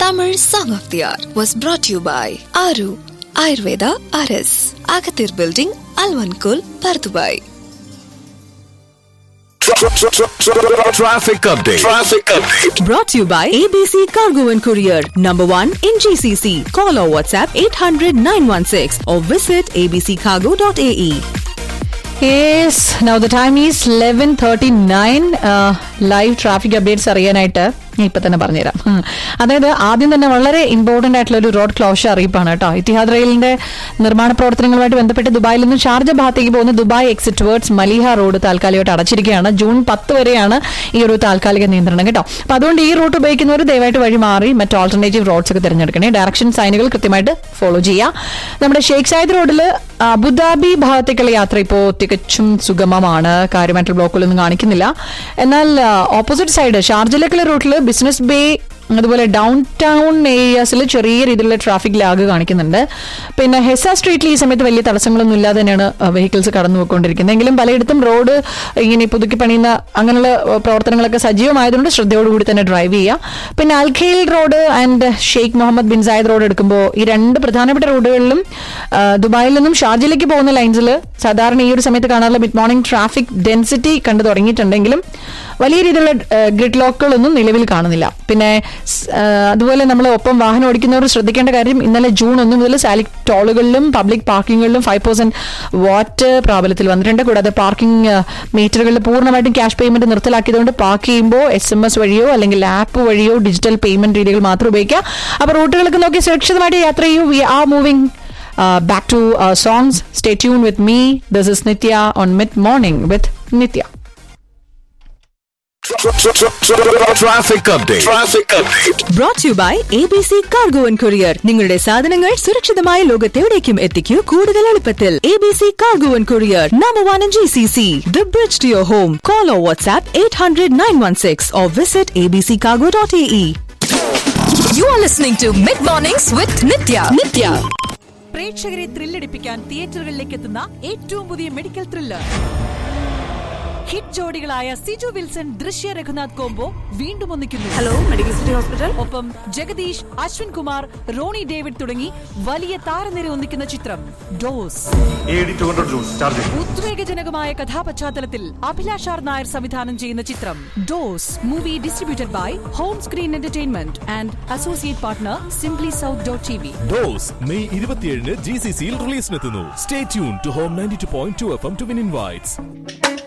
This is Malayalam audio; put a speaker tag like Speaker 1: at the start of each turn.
Speaker 1: Tamil Song of the Hour was brought to you by Aru Ayurveda RS, Agathir Building, Alvankul, Pardubai.
Speaker 2: Traffic update. Traffic update.
Speaker 3: Brought to you by ABC Cargo and Courier, number one in GCC. Call or WhatsApp 800 916 or visit abccargo.ae.
Speaker 4: Yes now the time is eleven thirty nine live traffic updates അറിയാനായിട്ട് ഞാൻ ഇപ്പൊ തന്നെ പറഞ്ഞുതരാം ഉം. അതായത് ആദ്യം തന്നെ വളരെ ഇമ്പോർട്ടന്റ് ആയിട്ടുള്ള ഒരു റോഡ് ക്ലോഷർ അറിയിപ്പാണ് കേട്ടോ ഇത്തിഹാദ് റെയിലിന്റെ നിർമ്മാണ പ്രവർത്തനങ്ങളുമായിട്ട് ബന്ധപ്പെട്ട് ദുബായിൽ നിന്നും ഷാർജ ഭാഗത്തേക്ക് പോകുന്ന ദുബായ് എക്സിറ്റ് വേർഡ്സ് മലിഹ റോഡ് താൽക്കാലികമായിട്ട് അടച്ചിരിക്കുകയാണ് ജൂൺ പത്ത് വരെയാണ് ഈ ഒരു താൽക്കാലിക നിയന്ത്രണം കേട്ടോ അപ്പൊ അതുകൊണ്ട് ഈ റൂട്ട് ഉപയോഗിക്കുന്നവർ ദയവായിട്ട് വഴി മാറി മറ്റ് ഓൾട്ടർനേറ്റീവ് റോഡ്സ് ഒക്കെ തിരഞ്ഞെടുക്കണേ ഡയറക്ഷൻ സൈനുകൾ കൃത്യമായിട്ട് ഫോളോ ചെയ്യുക നമ്മുടെ ഷേഖ് സായിദ് റോഡിൽ അബുദാബി ഭാഗത്തേക്കുള്ള യാത്ര ഇപ്പോൾ തികച്ചും സുഗമമാണ് കാര്യമായിട്ടുള്ള ബ്ലോക്കുകളൊന്നും കാണിക്കുന്നില്ല എന്നാൽ ഓപ്പോസിറ്റ് സൈഡ് ഷാർജയിലേക്കുള്ള റൂട്ടിൽ ബിസിനസ് ബേ അതുപോലെ ഡൗൺ ടൗൺ ഏരിയാസിൽ ചെറിയ രീതിയിലുള്ള ട്രാഫിക് ലാഗ് കാണിക്കുന്നുണ്ട് പിന്നെ ഹെസ സ്ട്രീറ്റിൽ ഈ സമയത്ത് വലിയ തടസ്സങ്ങളൊന്നും ഇല്ലാതെ തന്നെയാണ് വെഹിക്കിൾസ് കടന്നു പോയിക്കൊണ്ടിരിക്കുന്നത് എങ്കിലും പലയിടത്തും റോഡ് ഇങ്ങനെ പുതുക്കി പണിയുന്ന അങ്ങനെയുള്ള അഹ്, പ്രവർത്തനങ്ങളൊക്കെ സജീവമായതുകൊണ്ട് ശ്രദ്ധയോടുകൂടി തന്നെ ഡ്രൈവ് ചെയ്യുക പിന്നെ Al Khail road and Sheikh Mohammed bin Zayed road എടുക്കുമ്പോൾ ഈ രണ്ട് പ്രധാനപ്പെട്ട റോഡുകളിലും ആ, ദുബായിൽ നിന്നും ഷാർജയിലേക്ക് പോകുന്ന ലൈൻസിൽ സാധാരണ ഈ ഒരു സമയത്ത് കാണാറുള്ള മിഡ് മോർണിംഗ് ട്രാഫിക് ഡെൻസിറ്റി കണ്ടു തുടങ്ങിയിട്ടുണ്ടെങ്കിലും വലിയ രീതിയിലുള്ള ഗ്രിഡ് ലോക്കുകളൊന്നും നിലവിൽ കാണുന്നില്ല പിന്നെ സ്- ആ, അതുപോലെ നമ്മൾ ഒപ്പം വാഹനം ഓടിക്കുന്നവർ ശ്രദ്ധിക്കേണ്ട കാര്യം ഇന്നലെ ജൂൺ ഒന്ന് മുതൽ സാലിക് ടോളുകളിലും പബ്ലിക് പാർക്കിങ്ങുകളിലും ഫൈവ് പെർസെന്റ് വാറ്റ് പ്രാബല്യത്തിൽ വന്നിട്ടുണ്ട് കൂടാതെ പാർക്കിംഗ് മീറ്ററുകളിൽ പൂർണ്ണമായിട്ടും ക്യാഷ് പേയ്മെന്റ് നിർത്തലാക്കിയതുകൊണ്ട് പാർക്ക് ചെയ്യുമ്പോൾ എസ് എം എസ് വഴിയോ അല്ലെങ്കിൽ ആപ്പ് വഴിയോ ഡിജിറ്റൽ പേയ്മെന്റ് രീതികൾ മാത്രം ഉപയോഗിക്കുക അപ്പോൾ റൂട്ടുകളൊക്കെ നോക്കി സുരക്ഷിതമായിട്ട് യാത്ര ചെയ്യൂ we are moving back to songs stay tune with me this is Nithya on mid morning with Nithya
Speaker 2: Traffic update. Traffic update.
Speaker 3: Brought to you by ABC Cargo and Courier. നിങ്ങളുടെ സാധനങ്ങൾ സുരക്ഷിതമായ ലോകത്തെവിടേക്കും എത്തിക്കൂ കൂടുതൽ എളുപ്പത്തിൽ ABC Cargo and Courier, number one in GCC. The bridge to your home. Call or WhatsApp 800 916 or visit abccargo.ae.
Speaker 1: You are listening to Mid Mornings with Nitya. Nitya.
Speaker 5: പ്രേക്ഷകരെ ത്രില്ലടിപ്പിക്കാൻ തിയേറ്ററുകളിലേക്ക് എത്തുന്ന ഏറ്റവും പുതിയ മെഡിക്കൽ ത്രില്ലർ ഹിറ്റ് ജോഡികളായ സിജു വിൽസൺ ദൃശ്യ രഘുനാഥ് കോംബോ വീണ്ടും ഒന്നിക്കുന്നു ഹലോ മെഡിക്കൽ സിറ്റി ഹോസ്പിറ്റൽ ഒപ്പം ജഗദീഷ് അശ്വിൻ കുമാർ റോണി ഡേവിഡ് തുടങ്ങി വലിയ താരനിര ഒന്നിക്കുന്ന ചിത്രം dose
Speaker 6: a two hundred juice charge
Speaker 5: ഉദ്വേഗജനകമായ കഥാപശ്ചാത്തലത്തിൽ അഭിലാഷ് ആർ നായർ സംവിധാനം ചെയ്യുന്ന ചിത്രം dose movie distributed by home screen entertainment and associate partner simply south dot T V
Speaker 7: dose May ഇരുപത്തിയേഴിന് ജി സി സിയിൽ റിലീസിനെത്തുന്നു stay tune to home ninety two point two F M to win invites